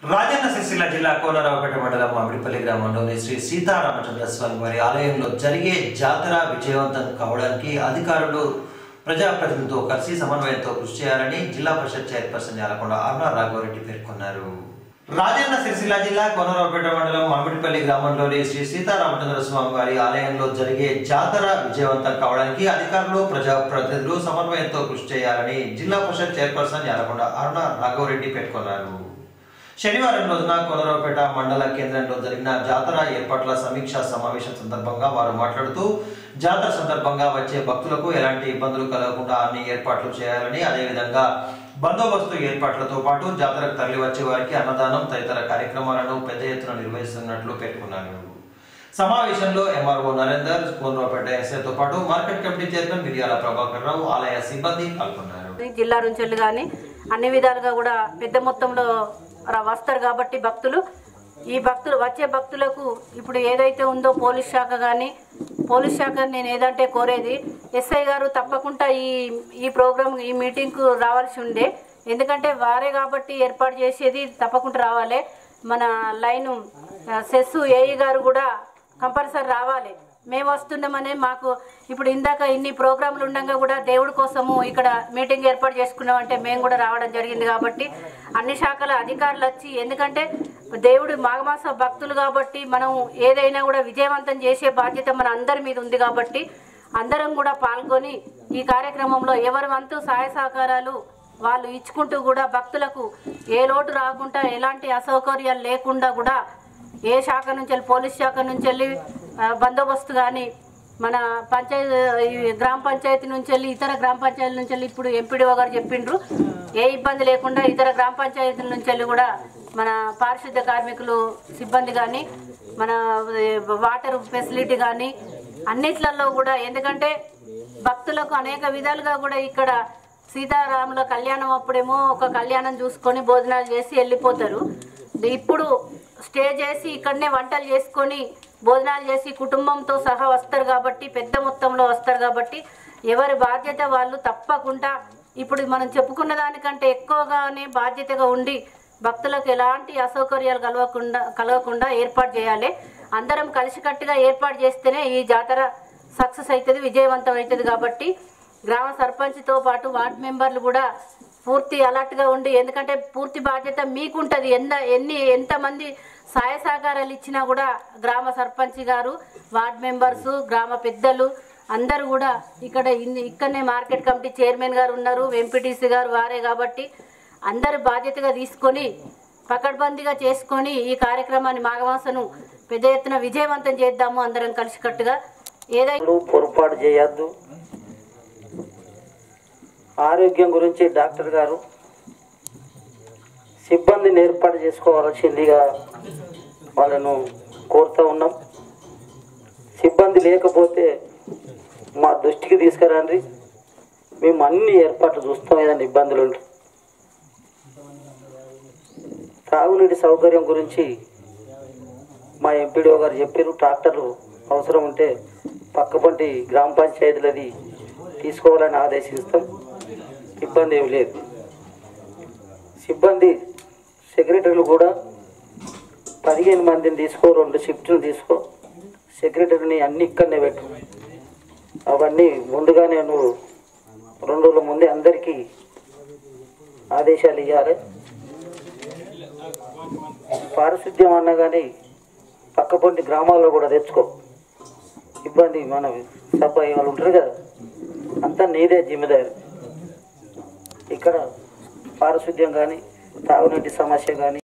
రాజన్న సిరిసిల్ల జిల్లా కోనరావుపేట మండలం మామిడిపల్లి గ్రామంలోని శ్రీ సీతారామచంద్ర స్వామి వారి ఆలయంలో జరిగే జాతర విజయవంతం కావడానికి అధికారులు ప్రజాప్రతినిధులతో కలిసి సమన్వయంతో కృషి చేయాలని జిల్లా పరిషత్ చైర్పర్సన్ యాలకొండ అరుణ రాఘవరెడ్డి పేర్కొన్నారు రాజన్న సిరిసిల్ల జిల్లా కోనరావుపేట మండలం మామిడిపల్లి గ్రామంలోని శ్రీ సీతారామచంద్ర స్వామి వారి ఆలయంలో జరిగే జాతర విజయవంతం కావడానికి అధికారులు ప్రజాప్రతినిధులు సమన్వయంతో కృషి చేయాలని జిల్లా పరిషత్ చైర్పర్సన్ యాలకొండ అరుణ రాఘవరెడ్డి పేర్కొన్నారు శనివారం రోజున కొనరావుపేట మండల కేంద్రంలో జరిగిన జాతర ఏర్పాట్ల సమీక్షా సమావేశం సందర్భంగా వారు మాట్లాడుతూ జాతర సందర్భంగా వచ్చే భక్తులకు ఎలాంటి ఇబ్బందులు కలగకుండా అన్ని ఏర్పాట్లు చేయాలని అదేవిధంగా బందోబస్తు ఏర్పాట్లతో పాటు జాతరకు తరలి వచ్చే వారికి అన్నదానం తదితర కార్యక్రమాలను పెద్ద ఎత్తున నిర్వహిస్తున్నట్లు పేర్కొన్నారు సమావేశంలో ఎంఆర్ఓ నరేందర్ కోనరావుపేట ఎస్ఐతో పాటు market committee chairman Miryala Prabhakar Rao ఆలయ సిబ్బంది పాల్గొన్నారు జిల్లా నుంచి కానీ అన్ని విధాలుగా కూడా పెద్ద మొత్తంలో ర- వస్తారు కాబట్టి భక్తులు ఈ భక్తులు వచ్చే భక్తులకు ఇప్పుడు ఏదైతే ఉందో పోలీస్ శాఖ కానీ పోలీస్ శాఖ నేను ఏదంటే కోరేది ఎస్ఐ గారు తప్పకుండా ఈ ఈ ప్రోగ్రామ్ ఈ మీటింగ్కు రావాల్సి ఉండే ఎందుకంటే వారే కాబట్టి ఏర్పాటు చేసేది తప్పకుండా రావాలి మన లైను ఆ, సెస్ ఏఈ గారు కూడా కంపల్సరీ రావాలి మేము వస్తున్నామనే మాకు ఇప్పుడు ఇందాక ఇన్ని ప్రోగ్రాంలు ఉండగా కూడా దేవుడి కోసము ఇక్కడ మీటింగ్ ఏర్పాటు చేసుకున్నామంటే మేము కూడా రావడం జరిగింది కాబట్టి అన్ని శాఖల అధికారులు వచ్చి ఎందుకంటే దేవుడు మాఘమాస భక్తులు కాబట్టి మనం ఏదైనా కూడా విజయవంతం చేసే బాధ్యత మన అందరి మీద ఉంది కాబట్టి అందరం కూడా పాల్గొని ఈ కార్యక్రమంలో ఎవరి వంతు సహాయ సహకారాలు వాళ్ళు ఇచ్చుకుంటూ కూడా భక్తులకు ఏ లోటు రాకుండా ఎలాంటి అసౌకర్యాలు లేకుండా కూడా ఏ శాఖ నుంచి వెళ్ళి పోలీస్ శాఖ నుంచి వెళ్ళి ఆ, బందోబస్తు కానీ మన పంచాయతీ ఈ గ్రామ పంచాయతీ నుంచి వెళ్ళి ఇతర గ్రామ పంచాయతీల నుంచి వెళ్ళి ఇప్పుడు ఎంపీడీఓ గారు చెప్పిండ్రు ఏ ఇబ్బంది లేకుండా ఇతర గ్రామ పంచాయతీల నుంచి వెళ్ళి కూడా మన పారిశుద్ధ్య కార్మికులు సిబ్బంది కానీ మన ఏ, వాటర్ ఫెసిలిటీ కానీ అన్నిట్లలో కూడా ఎందుకంటే భక్తులకు అనేక విధాలుగా కూడా ఇక్కడ సీతారాముల కళ్యాణం అప్పుడేమో ఒక కళ్యాణం చూసుకొని భోజనాలు చేసి వెళ్ళిపోతారు ఇప్పుడు స్టే చేసి ఇక్కడనే వంటలు చేసుకొని భోజనాలు చేసి కుటుంబంతో సహా వస్తారు కాబట్టి పెద్ద మొత్తంలో వస్తారు కాబట్టి ఎవరి బాధ్యత వాళ్ళు తప్పకుండా ఇప్పుడు మనం చెప్పుకున్న దానికంటే ఎక్కువగానే బాధ్యతగా ఉండి భక్తులకు ఎలాంటి అసౌకర్యాలు కలగకుండా కలగకుండా ఏర్పాటు చేయాలి అందరం కలిసికట్టుగా ఏర్పాటు చేస్తేనే ఈ జాతర సక్సెస్ అవుతుంది విజయవంతం అవుతుంది కాబట్టి గ్రామ సర్పంచ్తో పాటు వార్డు మెంబర్లు కూడా పూర్తి అలర్ట్గా ఉండి ఎందుకంటే పూర్తి బాధ్యత మీకుంటుంది ఎన్న ఎన్ని ఎంతమంది సహాయ సహకారాలు ఇచ్చినా కూడా గ్రామ సర్పంచ్ గారు వార్డు మెంబర్స్ గ్రామ పెద్దలు అందరూ కూడా ఇక్కడ ఇన్ని- ఇక్కడనే మార్కెట్ కమిటీ చైర్మన్ గారు ఉన్నారు ఎంపీటీసీ గారు వారే కాబట్టి అందరు బాధ్యతగా తీసుకొని పకడ్బందీగా చేసుకొని ఈ కార్యక్రమాన్ని మాఘమాసను పెద్ద ఎత్తున విజయవంతం చేద్దాము అందరం కలిసికట్టుగా ఏదైనా భక్తులు పొరపాటు చేయొద్దు ఆరోగ్యం గురించి డాక్టర్ గారు సిబ్బందిని ఏర్పాటు చేసుకోవాల్సిందిగా వాళ్ళను కోరుతూ ఉన్నాం సిబ్బంది లేకపోతే మా దృష్టికి తీసుకురండి మేము అన్ని ఏర్పాట్లు చూస్తాం ఏదైనా ఇబ్బందులు ఉంటే తాగునీటి సౌకర్యం గురించి మా ఎంపీడీఓ గారు చెప్పారు ట్రాక్టర్లు అవసరం ఉంటే పక్కపంటి గ్రామ పంచాయతీలది తీసుకోవాలని ఆదేశిస్తాం ఇబ్బంది ఏమి లేదు సిబ్బంది సెక్రటరీలు కూడా పదిహేను మందిని తీసుకో రెండు షిఫ్ట్లు తీసుకో సెక్రటరీని అన్ని ఇక్కడనే పెట్టు అవన్నీ ముందుగానే నువ్వు రెండు రోజుల ముందే అందరికీ ఆదేశాలు ఇవ్వాలి పారిశుద్ధ్యం అన్నా కానీ పక్కపొంటి గ్రామాల్లో కూడా తెచ్చుకో ఇబ్బంది మన సబ్బాయి వాళ్ళు ఉంటారు కదా అంతా నీదే జిమ్మదారి ఇక్కడ పారిశుద్ధ్యం కానీ తాగునీటి సమస్య కానీ